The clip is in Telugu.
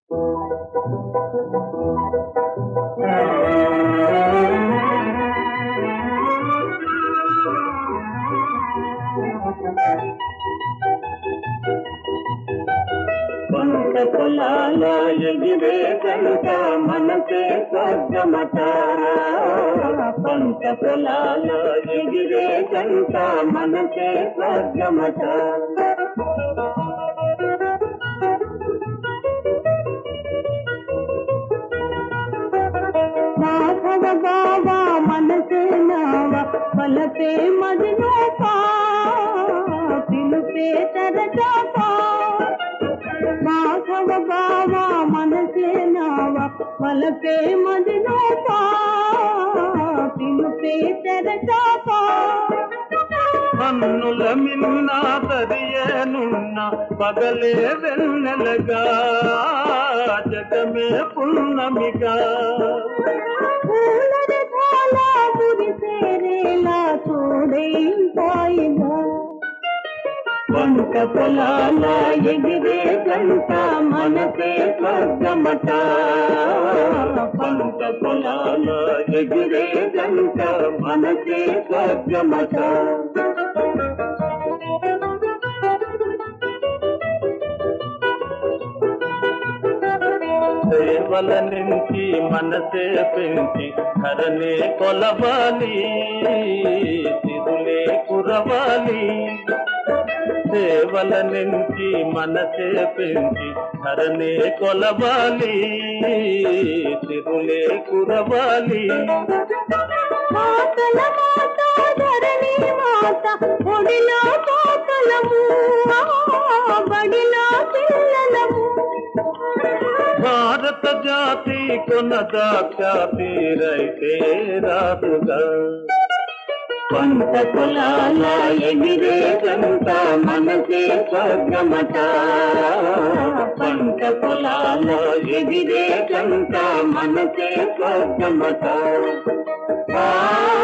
పంట పొలాల ఎగిరే కనుక మనసే స్వర్గమట పంట పొలాల ఎగిరే కనుక మనసే స్వర్గమట మాధవ బాబా మనసే నావ పలపే మదినోపా పిలుపే తరజాపా మాధవ బాబా మనసే నావ పలపే మదినోపా పిలుపే తరజాపా కన్నుల మిన్న దరియనున్న పగలే వెన్నెలగా జగమే పున్నమిగా పూలరి ధాలా మురిసేరేలా చూడేంటాయిగా పంట పొలాల ఎగిరే గంట మనసే స్వర్గమట పంట పొలాల ఎగిరే గంట మనసే స్వర్గమట సేవల నుంచి మనసే పెంచి ధరనే కొలవాలి సిరులే కురవాలి సేవల నుంచి మనసే పెంచి ధరనే కొలవాలి సిరులే కురవాలి మాతల మాత ధరణి మాత ఒడిలో కోతలము బడిలో పిల్లలము భారత జాతి కొనదాఖ్యాతి రైతే రాదుగా పంట కులాల ఎగిరే గంట మనసే స్వర్గమట పంట కులాల ఎగిరే గంట మనసే స్వర్గమట ఆ